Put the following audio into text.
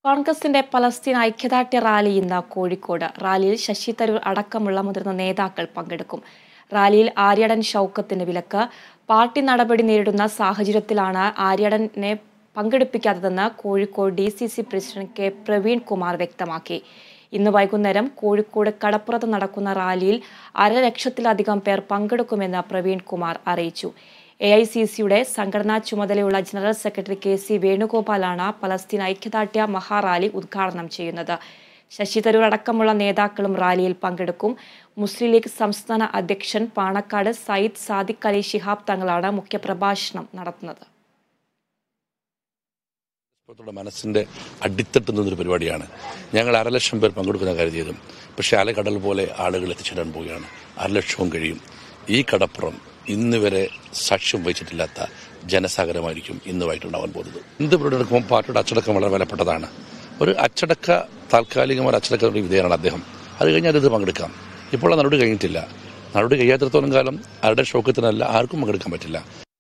കോൺഗ്രസിന്റെ Palestine ഐക്യദാർഢ്യ rally ഇന്ന് കോഴിക്കോട് റാലിയിൽ ശശി തരൂർ അടക്കമുള്ള മുതിർന്ന നേതാക്കൾ പങ്കെടുക്കും റാലിയിൽ ആര്യടൻ ഷൗക്കത്തിന് വിലക്ക് പാർട്ടി നടപടി നേരിടുന്ന സാഹചര്യത്തിലാണ് ആര്യടനെ പങ്കെടുപ്പിക്കാത്തതെന്ന് Kozhikode D C C president K Praveen Kumar വ്യക്തമാക്കി ഇന്ന് വൈകുന്നേരം കോഴിക്കോട് കടപ്പുറത്ത് നടക്കുന്ന റാലിയിൽ അരലക്ഷത്തിലധികം പേർ പങ്കെടുക്കുമെന്ന് പ്രവീൺ കുമാർ അറിയിച്ചു എ ഐ സി സിയുടെ സംഘടനാ ചുമതലയുള്ള ജനറൽ സെക്രട്ടറി കെ സി വേണുഗോപാലാണ് പലസ്തീൻ ഐക്യദാർഢ്യ മഹാറാലി ഉദ്ഘാടനം ചെയ്യുന്നത് ശശി തരൂർ അടക്കമുള്ള നേതാക്കളും റാലിയിൽ പങ്കെടുക്കും മുസ്ലിം ലീഗ് സംസ്ഥാന അധ്യക്ഷൻ പാണക്കാട് സയ്യിദ് സാദിഖ് അലി ശിഹാബ് തങ്ങളാണ് മുഖ്യപ്രഭാഷണം നടത്തുന്നത് പ്രവർത്തകരുടെ മനസ്സിന്റെ അടിത്തട്ട് നിന്നൊരു പരിപാടിയാണ് ഞങ്ങൾ അരലക്ഷം പേർ പങ്കെടുക്കുന്ന കരുതിയതും പക്ഷേ അലകടൽ പോലെ ആളുകൾ എത്തിച്ചേരാൻ പോവുകയാണ് അരലക്ഷവും കഴിയും ഈ കടപ്പുറം ഇന്ന് വരെ സാക്ഷ്യം വഹിച്ചിട്ടില്ലാത്ത ജനസാഗരമായിരിക്കും ഇന്ന് വൈകിട്ടുണ്ടാവാൻ പോകുന്നത് എന്ത് പരിപാടി പാർട്ടിയുടെ അച്ചടക്കം വളരെ വിലപ്പെട്ടതാണ് ഒരു അച്ചടക്ക താൽക്കാലികമായ അച്ചടക്ക വിധേയനാണ് അദ്ദേഹം അത് കഴിഞ്ഞാൽ ഇത് പങ്കെടുക്കാം ഇപ്പോൾ ആ നടപടി കഴിഞ്ഞിട്ടില്ല നടപടി കഴിയാത്തിടത്തോളം കാലം ആരുടെ ഷോക്കത്തിനല്ല ആർക്കും പങ്കെടുക്കാൻ പറ്റില്ല